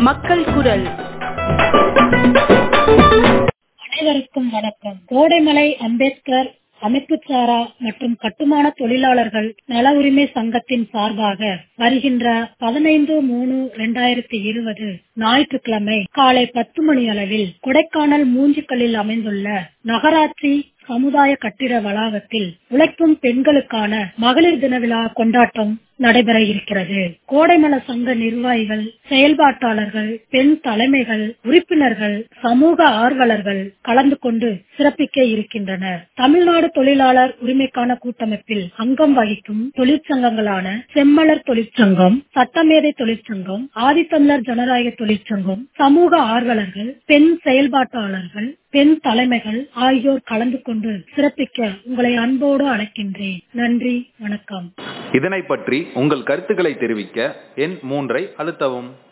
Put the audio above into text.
மக்கள் குரல் அனைவருக்கும் வணக்கம் கோடைமலை அம்பேத்கர் அமைப்புச்சாரா மற்றும் கட்டுமான தொழிலாளர்கள் நல உரிமை சங்கத்தின் சார்பாக வருகின்ற பதினைந்து மூணு இரண்டாயிரத்தி இருபது ஞாயிற்றுக்கிழமை காலை பத்து மணி அளவில் கொடைக்கானல் மூஞ்சிக்கல்லில் அமைந்துள்ள நகராட்சி சமுதாய கட்டிட வளாகத்தில் உழைக்கும் பெண்களுக்கான மகளிர் தின விழா கொண்டாட்டம் நடைபெற இருக்கிறது கோடைமல சங்க நிர்வாகிகள் செயல்பாட்டாளர்கள் பெண் தலைமைகள் உறுப்பினர்கள் சமூக ஆர்வலர்கள் கலந்து கொண்டு சிறப்பிக்க இருக்கின்றனர் தமிழ்நாடு தொழிலாளர் உரிமைக்கான கூட்டமைப்பில் அங்கம் வகிக்கும் தொழிற்சங்கங்களான செம்மலர் தொழிற்சங்கம் சட்டமேதை தொழிற்சங்கம் ஆதித்தமிழர் ஜனநாயக தொழிற்சங்கம் சமூக ஆர்வலர்கள் பெண் செயல்பாட்டாளர்கள் பெண் தலைமைகள் ஆகியோர் கலந்து கொண்டு சிறப்பிக்க உங்களை அன்போடு அழைக்கின்றேன் நன்றி வணக்கம் இதனை பற்றி உங்கள் கருத்துக்களை தெரிவிக்க எண் மூன்றை அழுத்தவும்